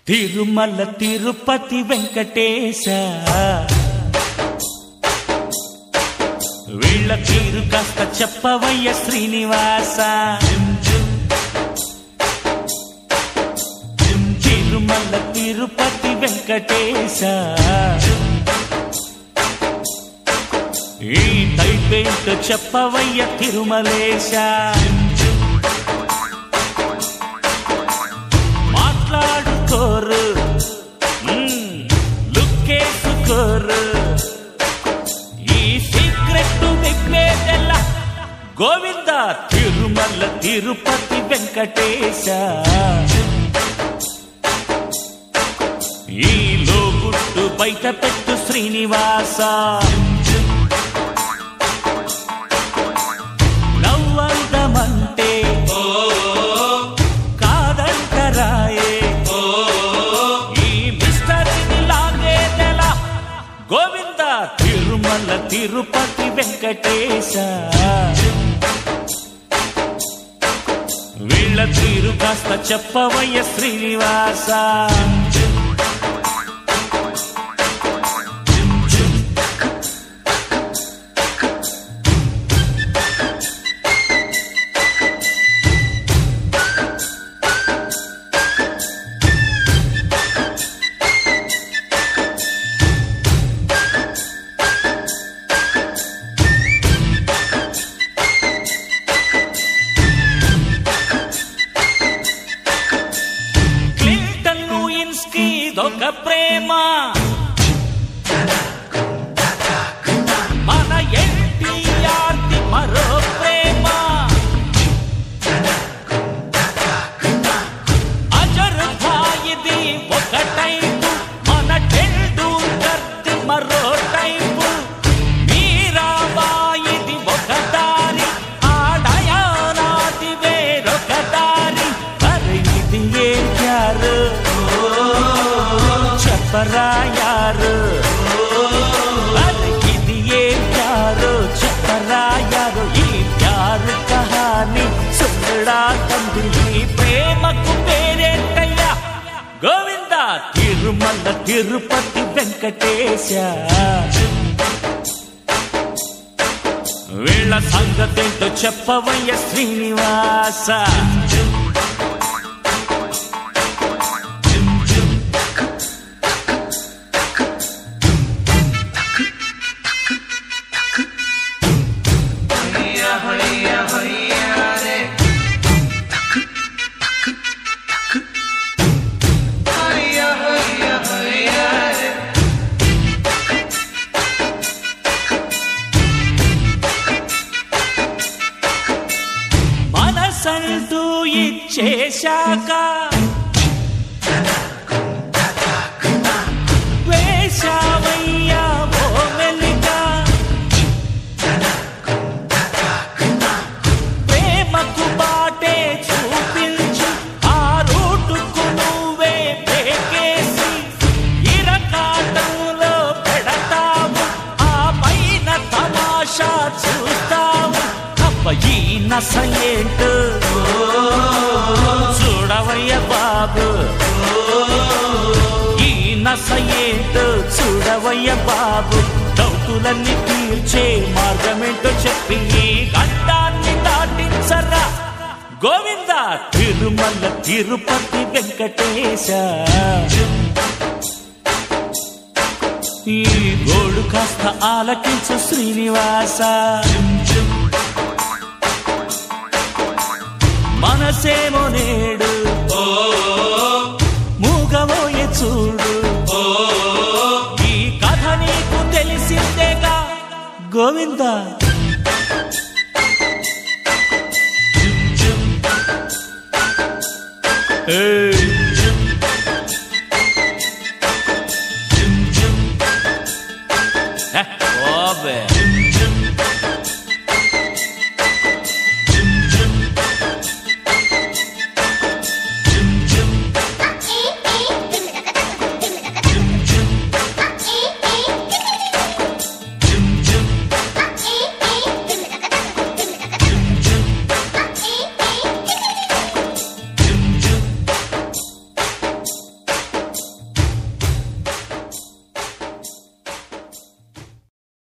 తిరుమల తిరుపతి వెంకటేశ వీళ్ళ తీరు కాస్త చెప్పవయ్య శ్రీనివాస తిరుమల తిరుపతి వెంకటేశ ఈ టైపేంట్ చెప్పవయ్య తిరుమలేశ మాట్లాడుకోరు మ్మ్, లుక్కేసుకోరు ఈ సీక్రెట్ విప్పేదెల్లా గోవింద తిరుమల తిరుపతి వెంకటేశ ఈ లోగుట్టు బయట పెట్టు శ్రీనివాస నవ్వందమంటే కాదంటరాయే ఈ మిస్టరీని లాగేదెలా గోవింద తిరుమల తిరుపతి వెంకటేశ వీళ్ళ తీరు కాస్త చెప్పవయ్య శ్రీనివాస క్లింటన్ లూయిన్స్కి ఇదొక ప్రేమ మన ఎన్టీఆర్ ది మరో ప్రేమ అజర్ భాయిది ఒక టైపు మన టెండూల్కర్ ది మరో టైపు మీరాబాయిది ఒక దారి ఆడయానాది వేరొక దారి మరి ఇది ఏం ప్యారు చెప్పరా యారు మరి ఇది ఏం ప్యారు చెప్పరా యారు ఈ ప్యారు కహాని సుందరా తండ్రి ఈ ప్రేమకు పేరేంటయ్యా గోవింద తిరుమల తిరుపతి వెంకటేశ వీళ్ళ సంగతేంటో చెప్పవయ్య శ్రీనివాస మనసంటూ ఇచ్చేశాక వేశావయ్యా ఓ మెలిక ప్రేమకు బాటే చూపించు ఆ రూటుకు నువ్వే బ్రేకేసి ఇరకాటంలో పెడతావు ఆ పైన తమాషా చూస్తావు అప్ప ఈ నస ఏంటో చూడవయ్య బాబు ఈ నస ఏంటో చూడవయ్య బాబు డౌటులన్నీ తీర్చే మార్గమేంటో చెప్పి ఈ గడ్డాన్ని దాటించరా గోవింద తిరుమల తిరుపతి వెంకటేశ ఈ గోడు కాస్త ఆలకించు శ్రీనివాస మనసేమో నేడు మూగమోయే చూడు ఈ కథ నీకు తెలిసిందేగా గోవింద